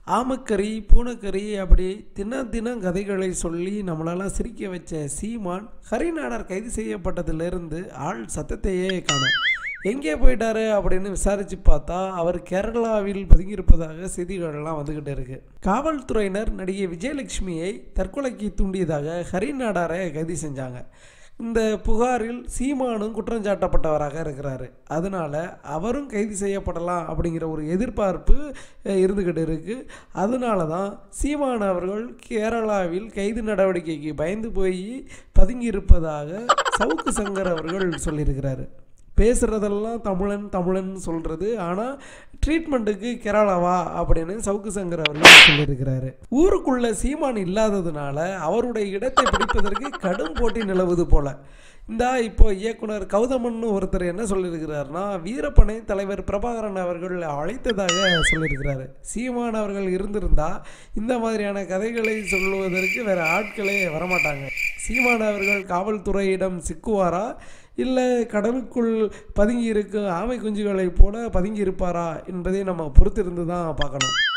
ஆமக்கறி பூனைக்கறி அப்படி தினம் தினம் கதைகளை சொல்லி நம்மளெல்லாம் சிரிக்க வச்ச சீமான் ஹரிநாடர் கைது செய்யப்பட்டதிலிருந்து ஆள் சத்தத்தையே காணோம் எங்கே போயிட்டாரு அப்படின்னு விசாரித்து பார்த்தா அவர் கேரளாவில் பதுங்கியிருப்பதாக செய்திகள்லாம் வந்துக்கிட்டு இருக்கு காவல்துறையினர் நடிகை விஜயலட்சுமியை தற்கொலைக்கு தூண்டியதாக ஹரிநாடாரை கைது செஞ்சாங்க இந்த புகாரில் சீமானும் குற்றம் சாட்டப்பட்டவராக இருக்கிறாரு அதனால அவரும் கைது செய்யப்படலாம் அப்படிங்கிற ஒரு எதிர்பார்ப்பு அஹ், இருந்துக்கிட்டு இருக்கு அதனால தான் சீமான் அவர்கள் கேரளாவில் கைது நடவடிக்கைக்கு பயந்து போய் பதுங்கி இருப்பதாக சவுக்கு சங்கர் அவர்கள் சொல்லியிருக்கிறாரு பேசுகிறதெல்லாம் தமிழன் தமிழன் சொல்கிறது ஆனால் ட்ரீட்மெண்ட்டுக்கு கேரளாவா அப்படின்னு சவுக்கு சங்கர் அவர்கள் சொல்லியிருக்கிறாரு ஊருக்குள்ள சீமான் இல்லாததுனால அவருடைய இடத்தை பிடிப்பதற்கு கடும் போட்டி நிலவுது போல இந்தா இப்போ இயக்குனர் கௌதமன் ஒருத்தர் என்ன சொல்லியிருக்கிறாருன்னா வீரப்பனை தலைவர் பிரபாகரன் அவர்கள் அழைத்ததாக சொல்லியிருக்கிறாரு சீமான் அவர்கள் இருந்திருந்தா இந்த மாதிரியான கதைகளை சொல்லுவதற்கு வேற ஆட்களே வரமாட்டாங்க சீமான் அவர்கள் காவல்துறையிடம் சிக்குவாரா இல்லை கடலுக்குள் பதுங்கி இருக்கும் ஆமை குஞ்சுகளைப் போல பதுங்கி இருப்பாரா என்பதை நம்ம பொறுத்திருந்து தான் பார்க்கணும்